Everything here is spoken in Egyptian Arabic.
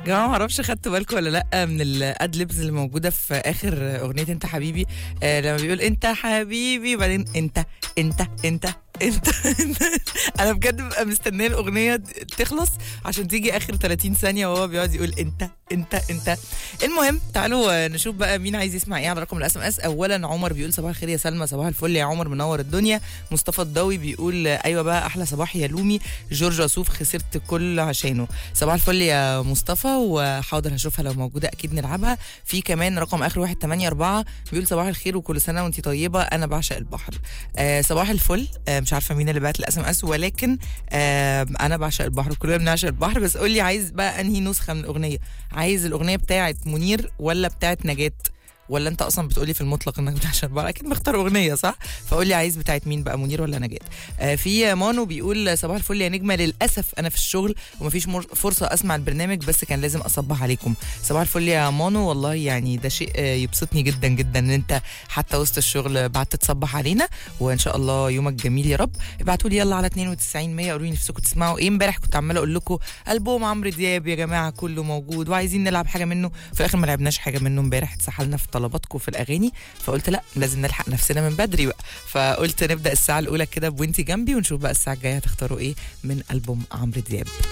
جماعه ما اعرفش خدتوا بالكم ولا لا من الادلبز اللي موجوده في اخر اغنيه انت حبيبي آه لما بيقول انت حبيبي وبعدين انت انت انت انت, انت. انا بجد ببقى مستنيه الاغنيه تخلص عشان تيجي اخر 30 ثانيه وهو بيقعد يقول انت انت انت المهم تعالوا نشوف بقى مين عايز يسمع ايه على رقم الاس ام اس اولا عمر بيقول صباح الخير يا سلمى صباح الفل يا عمر منور الدنيا مصطفى الضوي بيقول ايوه بقى احلى صباح يا لومي جورج اسوف خسرت كل عشانه صباح الفل يا مصطفى وحاضر هشوفها لو موجوده اكيد نلعبها في كمان رقم اخر 184 بيقول صباح الخير وكل سنه وانت طيبه انا بعشق البحر آه صباح الفل آه مش عارفه مين اللي بعت الاس ام اس ولكن آه انا بعشق البحر كلنا بنعشق البحر بس قول لي عايز بقى انهي نسخه من الاغنيه عايز الاغنيه بتاعه منير ولا بتاعه نجاة ولا انت اصلا بتقولي في المطلق انك بتعشق البحر اكيد مختار اغنيه صح فقول لي عايز بتاعت مين بقى منير ولا نجاة آه في مانو بيقول صباح الفل يا نجمه للاسف انا في الشغل ومفيش فرصه اسمع البرنامج بس كان لازم اصبح عليكم صباح الفل يا مانو والله يعني ده شيء آه يبسطني جدا جدا ان انت حتى وسط الشغل بعت تصبح علينا وان شاء الله يومك جميل يا رب ابعتوا لي يلا على 92 100 قولوا لي نفسكم تسمعوا ايه امبارح كنت عماله اقول لكم البوم عمرو دياب يا جماعه كله موجود وعايزين نلعب حاجه منه في الاخر ما لعبناش حاجه منه امبارح اتسحلنا في طلباتكم في الاغاني فقلت لا لازم نلحق نفسنا من بدري بقى فقلت نبدا الساعه الاولى كده بوينتي جنبي ونشوف بقى الساعه الجايه هتختاروا ايه من البوم عمرو دياب